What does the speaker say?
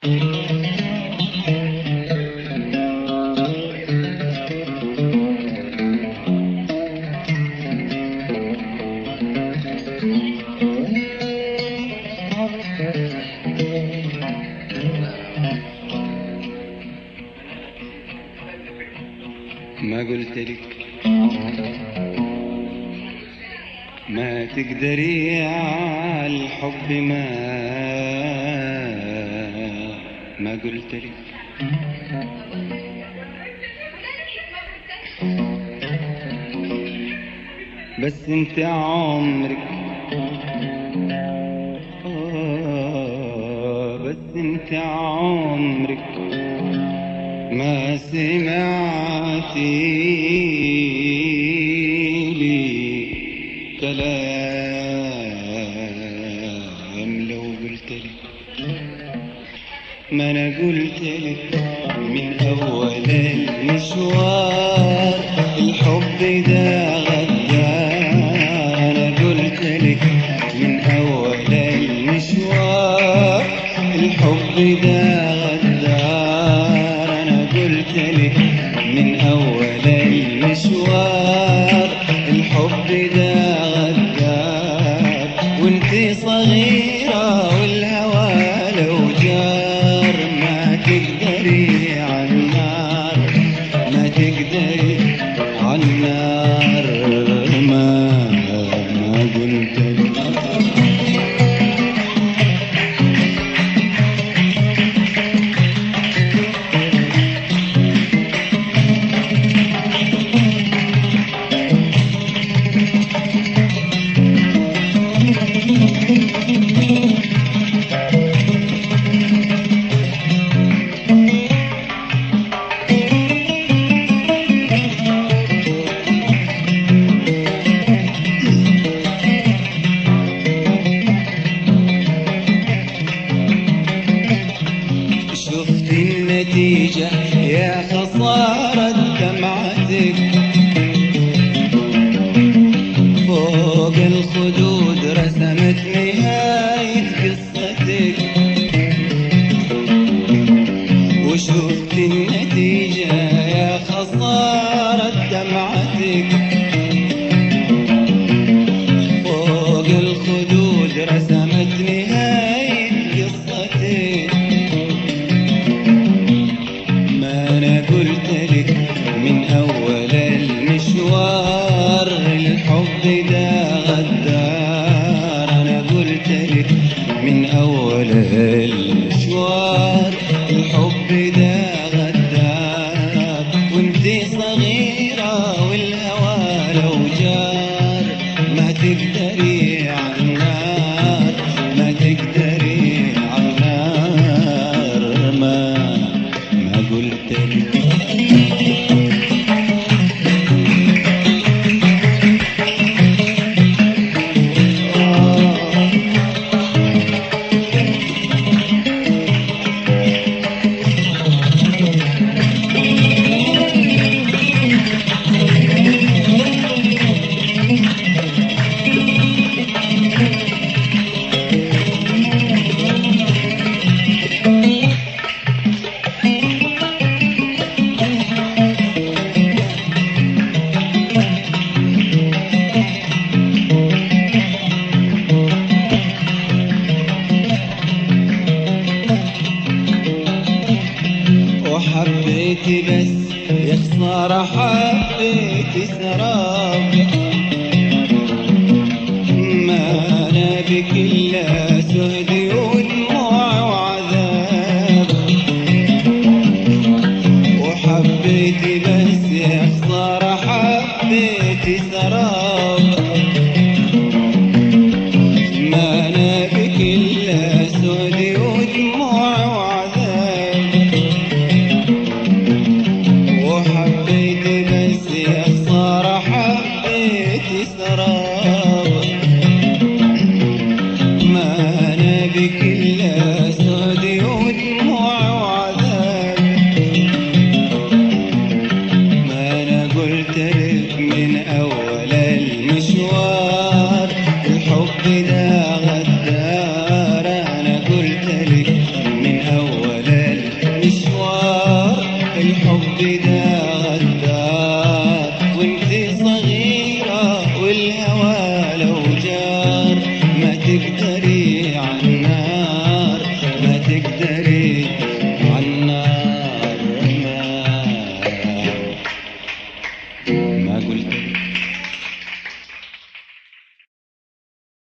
ما قلت لك ما تقدري على الحب ما ما قلت لك بس انت عمرك آه بس انت عمرك ما سمعتي لي كلام لو قلت لك ما انا قلت لك من اول المشوار الحب ده غدار انا قلت لك من اول المشوار الحب ده غدار انا قلت لك من اول المشوار الحب ده غدار وانتي صغيرة والهوى لو جار ما تقدري عالنار ما تقدري عالنار ما ما قلت لك شفت النتيجة يا خسارة دمعتك فوق الخدود رسمت نهاية قصتك وشفت النتيجة يا خسارة دمعتك فوق الخدود رسمت نهاية قصتك ما انا قلت لك من اول المشوار الحب ده غدار انا قلت لك من اول المشوار الحب ده غدار وانتي صغيرة والهوى لو جار ما تقدري عالنار ما تقدري عالنار ما ما قلت لك وحبيتي بس يا خسارة حبيتي سراب ما أنا بك إلا سهدي ودموع وعذاب وحبيتي بس يا خسارة حبيتي سراب ما أنا بك إلا سهدي ودموع وعذاب وحبيتي بس يا خسارة حبيتي الحب ده